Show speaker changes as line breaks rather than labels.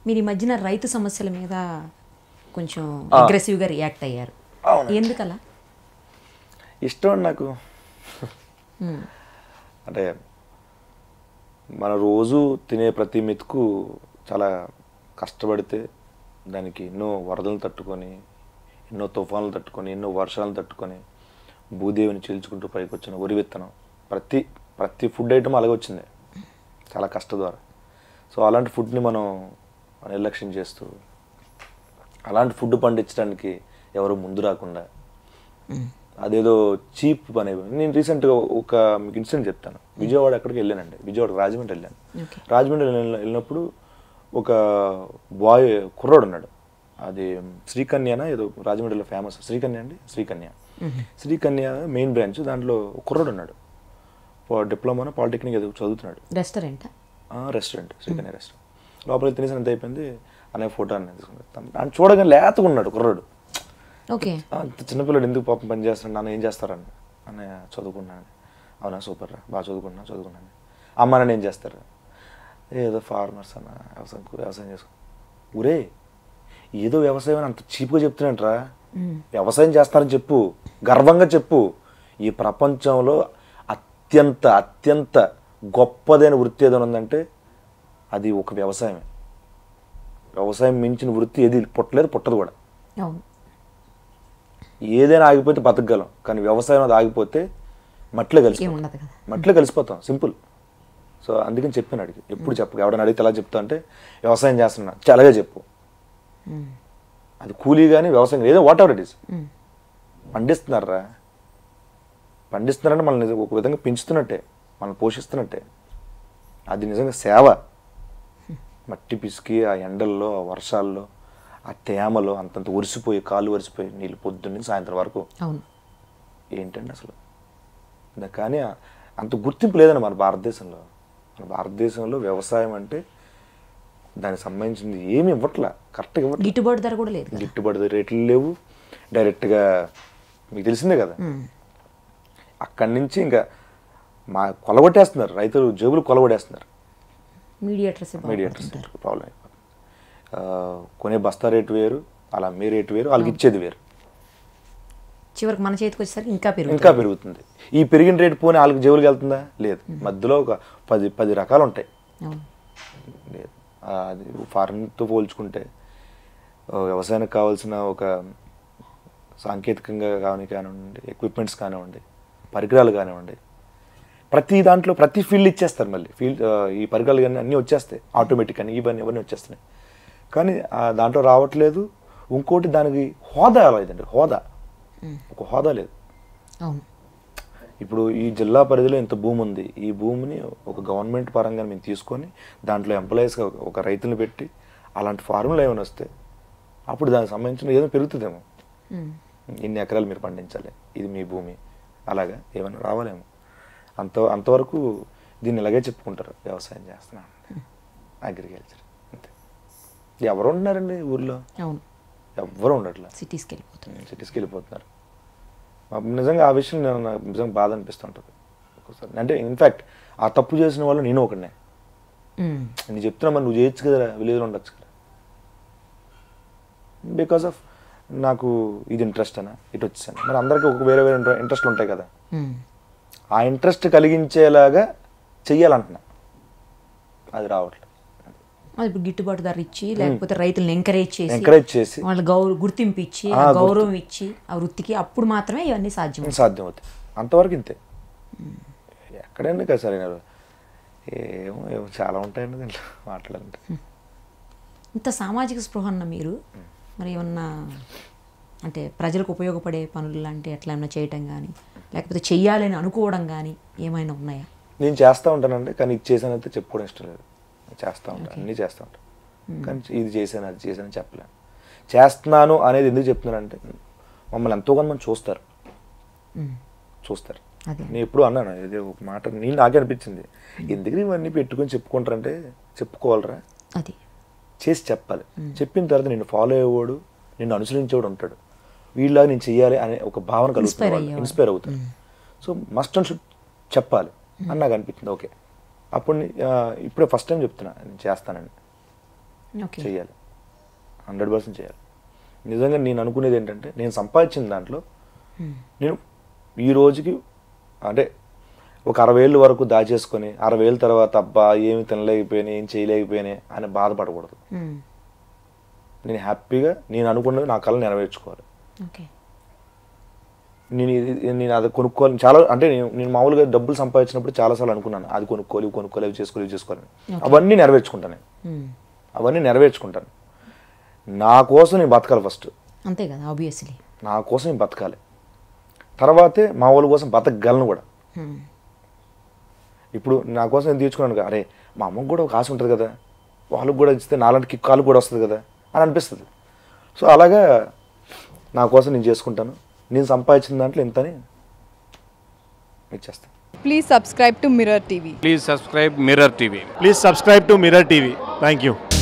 మీరు ఈ మధ్యన రైతు సమస్యల మీద కొంచెం అగ్రెసివ్గా రియాక్ట్ అయ్యారు ఎందుకలా
ఇష్టం అండి నాకు అంటే మన రోజు తినే ప్రతి మెతుకు చాలా కష్టపడితే దానికి ఎన్నో వరదలు తట్టుకొని ఎన్నో తుఫాన్లు తట్టుకొని ఎన్నో వర్షాలు తట్టుకొని భూదేవిని చీల్చుకుంటూ పైకి వచ్చిన వరి విత్తనం ప్రతి ప్రతి ఫుడ్ ఐటమ్ అలాగే వచ్చింది చాలా కష్ట ద్వారా సో అలాంటి ఫుడ్ని మనం నిర్లక్ష్యం చేస్తూ అలాంటి ఫుడ్ పండించడానికి ఎవరు ముందు రాకుండా అదేదో చీప్ పని అయిపోయింది. నేను రీసెంట్గా ఒక మీకు ఇన్సిడెంట్ చెప్తాను విజయవాడ ఎక్కడికి వెళ్ళానండి విజయవాడ రాజమండ్రి వెళ్ళాను
ఓకే
రాజమండ్రి వెళ్ళిన- వెళ్ళినప్పుడు ఒక బాయ్ కుర్రోడు ఉన్నాడు అది శ్రీకన్యనా ఏదో రాజమండ్రిలో ఫేమస్ శ్రీకన్య అండి శ్రీకన్య శ్రీకన్య మెయిన్ బ్రాంచ్ దాంట్లో ఒక కుర్రోడు ఉన్నాడు డిప్లొమా పాలిటెక్నిక్ ఏదో చదువుతున్నాడు
రెస్టారెంటా
రెస్టారెంట్ శ్రీకన్య రెస్టారెంట్ లోపలికి తినేసి ఎంత అయిపోయింది అనే ఫోటో అనేది తీసుకున్నాడు దాన్ని చూడగానే లేతగా ఉన్నాడు కుర్రోడు
ఓకే
ఆ, అంత చిన్నపిల్లడు ఎందుకు పాపం పని చేస్తున్నాడు నాన్న ఏం చేస్తారని అన్నయ్య చదువుకున్నాను అవునా సూపర్ రా బాగా చదువుకున్నా చదువుకున్నాను అమ్మ నాన్న ఏం చేస్తారు ఏదో ఫార్మర్స్ అన్న వ్యవసాయం వ్యవసాయం చేసుకో ఊరే ఏదో వ్యవసాయం అని అంత చీప్గా చెప్తున్నాంట్రా వ్యవసాయం చేస్తారని చెప్పు గర్వంగా చెప్పు ఈ ప్రపంచంలో అత్యంత అత్యంత గొప్పదైన వృత్తి ఏదైనా ఉందంటే అది ఒక వ్యవసాయమే వ్యవసాయం మించిన వృత్తి ఏది పుట్టలేదు పుట్టదు కూడా
అవును
ఏదైనా ఆగిపోతే బతకగలం కానీ వ్యవసాయం అది ఆగిపోతే మట్టిలో కలిసి
ఏం ఉండదు కదా
మట్టిలో కలిసిపోతాం సింపుల్ సో అందుకని చెప్పాను అడిగి ఎప్పుడు చెప్పు ఎవడని అడిగితే ఎలా చెప్తా అంటే వ్యవసాయం చేస్తున్నా చల్లగా చెప్పు
మ్మ్.
అది కూలీ కానీ వ్యవసాయం ఏదో whatever it is
hmm.
పండిస్తున్నారా పండిస్తున్నారంటే మనల్ని ఒక విధంగా పెంచుతున్నట్టే మనల్ని పోషిస్తున్నట్టే అది నిజంగా సేవ మట్టి పిసికి ఆ ఎండల్లో ఆ వర్షాల్లో ఆ తేమలో అంతంత ఒరిసిపోయి కాళ్ళు ఒరిసిపోయి నీళ్ళు పొద్దున్న సాయంత్రం వరకు
అవును
ఏంటండి అసలు దా- కానీ ఆ- అంత గుర్తింపు లేదండి మన భారతదేశంలో మన భారతదేశంలో వ్యవసాయం అంటే దానికి సంబంధించింది ఏమి ఇవ్వట్లా కరెక్ట్గా ఇవ్వట్లేదు
గిట్టుబాటు ధర కూడా లేదు కదా
గిట్టుబాటు రేట్లు లేవు డైరెక్ట్గా మీకు తెలిసిందే కదా
మ్మ్.
అక్కడి నుంచి ఇంకా మా కొలగొట్టేస్తున్నారు రైతులు జేబులు కొలగొట్టేస్తున్నారు
మీడియేటర్స్
మీడియేటర్స్ ప్రాబ్లం అయిపోతుంది ఆ, కొనే బస్తా రేటు వేరు అలా మీ రేటు వేరు వాళ్ళకి ఇచ్చేది వేరు
చివరికి మన చేతికి వచ్చేసరికి ఇంకా పెరుగుతుంది
ఇంకా పెరుగుతుంది ఈ పెరిగిన రేటు పోనీ వాళ్ళకి జేబులకి వెళ్తుందా లేదు మధ్యలో ఒక పది పది రకాలు ఉంటాయి
అవును
లేదు ఆ, అది ఫారెన్తో పోల్చుకుంటే ఆ, వ్యవసాయానికి కావాల్సిన ఒక సాంకేతికంగా కానీ కానివ్వండి ఎక్విప్మెంట్స్ కానివ్వండి పరికరాలు కానివ్వండి ప్రతి దాంట్లో ప్రతి ఫీల్డ్ ఇచ్చేస్తారు మళ్ళీ ఫీల్డ్ ఈ పరికరాలు కానీ అన్నీ వచ్చేస్తాయి ఆటోమేటిక్ అని ఇవన్నీ ఇవన్నీ వచ్చేస్తున్నాయి కానీ ఆ దాంట్లో రావట్లేదు ఇంకోటి దానికి హోదా లేదండి హోదా ఒక హోదా లేదు
అవును
ఇప్పుడు ఈ జిల్లా పరిధిలో ఇంత భూమి ఉంది ఈ భూమిని ఒక గవర్నమెంట్ పరంగా మేము తీసుకొని దాంట్లో ఎంప్లాయీస్గా ఒక రైతుని పెట్టి అలాంటి ఫార్ములా ఏమైనా వస్తే అప్పుడు దానికి సంబంధించిన ఏదో పెరుగుతుందేమో
మ్మ్.
ఇన్ని ఎకరాలు మీరు పండించాలి ఇది మీ భూమి అలాగా ఏమైనా రావాలేమో అంత అంతవరకు దీన్ని ఇలాగే చెప్పుకుంటారు వ్యవసాయం చేస్తున్నాం అగ్రికల్చర్ అంతే ఎవరు ఉంటున్నారండి ఊర్లో
అవును
ఎవ్వరు ఉండట్లా
సిటీస్కి వెళ్ళిపోతుంది
సిటీస్కి వెళ్ళిపోతున్నారు మాకు నిజంగా ఆ విషయం నేను నాకు నిజంగా బాధ అనిపిస్తుంటుంది ఒక్కోసారి అంటే ఇన్ఫ్యాక్ట్ ఆ తప్పు చేసిన వాళ్ళు నేను ఒకనే
మ్మ్.
నేను చెప్తున్నా మరి నువ్వు చేయొచ్చు కదా విలేజ్లో ఉండొచ్చు కదా బికాస్ ఆఫ్ నాకు ఇది ఇంట్రెస్ట్ అనా ఇటు వచ్చాను మరి అందరికీ ఒక వేరే వేరే ఇంట్రెస్ట్లు ఉంటాయి కదా
మ్మ్.
ఆ ఇంట్రెస్ట్ కలిగించేలాగా చెయ్యాలంటున్నా అది రావట్లేదు
అది ఇప్పుడు గిట్టుబాటు ధర ఇచ్చి లేకపోతే రైతులను ఎంకరేజ్ చేసి
ఎంకరేజ్ చేసి
వాళ్ళ గౌరవ గుర్తింపు ఇచ్చి ఆ
ఆ,
గౌరవం ఇచ్చి ఆ వృత్తికి అప్పుడు మాత్రమే ఇవన్నీ సాధ్యం
సాధ్యం అవుతుంది అంతవరకు ఇంతే ఎక్కడండి కదా సరైన ఏమో ఏమో చాలా ఉంటాయండి దీంట్లో మాట్లాడాలంటే
ఇంత సామాజిక స్పృహ ఉన్న మీరు మరి ఏమన్నా అంటే ప్రజలకు ఉపయోగపడే పనులు లాంటి ఎట్లా ఏమైనా చేయటం కానీ లేకపోతే చెయ్యాలని అనుకోవడం కానీ ఏమైనా ఉన్నాయా
నేను చేస్తూ ఉంటానండి కానీ ఇది చేశానైతే చెప్పుకోవడం ఇష్టం లేదు నేను చేస్తూ ఉంటాను అన్నీ చేస్తూ ఉంటాను కానీ ఇది చేశాను అది చేశాను చెప్పలేను చేస్తున్నాను అనేది ఎందుకు చెప్తున్నానంటే మమ్మల్ని ఎంతో కొంత మంది చూస్తారు
మ్మ్.
చూస్తారు
అదే
నేను ఎప్పుడు అన్నాను ఇది ఒక మాట నేను నాకే అనిపించింది ఎందుకు ఇవన్నీ పెట్టుకొని చెప్పుకుంటారంటే చెప్పుకోవాలరా
అది
చేసి చెప్పాలి చెప్పిన తర్వాత నిన్ను ఫాలో అయ్యేవాడు నిన్ను అనుసరించేవాడు ఉంటాడు వీళ్ళలాగా నేను చెయ్యాలి అనే ఒక భావన
Inspire
కలుగుతుంది
అయ్యేవాడు.
ఇన్స్పైర్ అవుతాడు సో మస్ట్ అండ్ షుడ్ చెప్పాలి అని నాకు అనిపించింది ఓకే అప్పుడు ని- ఆ, ఇప్పుడే ఫస్ట్ టైం చెప్తున్నా నేను చేస్తానని
ఓకే
చేయాలి హండ్రెడ్ పర్సెంట్ చేయాలి నిజంగా నేను అనుకునేది ఏంటంటే నేను సంపాదించిన దాంట్లో నేను ఈ రోజుకి అంటే ఒక అరవై ఏళ్ళ వరకు దాచేసుకొని అరవై ఏళ్ళ తర్వాత అబ్బా ఏమి తినలేకపోయినా ఏం చేయలేకపోయినా అని బాధపడకూడదు
మ్మ్.
నేను హ్యాపీగా నేను అనుకున్నది నా కళ నెరవేర్చుకోవాలి
ఓకే
నేను ఇది నేను అది కొనుక్కోవాలి చాలా అంటే నేను నేను మామూలుగా డబ్బులు సంపాదించినప్పుడు చాలాసార్లు అనుకున్నాను అది కొనుక్కోవాలి ఇవి కొనుక్కోవాలి ఇవి చేసుకోవాలి ఇవి చేసుకోవాలి అవన్నీ నెరవేర్చుకుంటాను నేను
మ్మ్.
అవన్నీ నెరవేర్చుకుంటాను నా కోసం నేను బతకాలి ఫస్ట్
అంతే కదా ఆబ్వియస్లీ
నా కోసం నేను బతకాలి తర్వాతే మా వాళ్ళ కోసం బతకగలను కూడా ఇప్పుడు నా కోసం నేను తీర్చుకున్నాను కదా, అరే మా అమ్మకు కూడా ఒక ఆశ ఉంటుంది కదా వాళ్ళకి కూడా ఇస్తే నాలాంటి కిక్కాలు కూడా వస్తుంది కదా అని అనిపిస్తుంది సో అలాగా నా కోసం నేను చేసుకుంటాను నేను సంపాదించిన దాంట్లో ఇంతని ఇచ్చేస్తాను
Please subscribe to Mirror TV.
Please subscribe Mirror TV.
Please subscribe to Mirror TV. Thank you.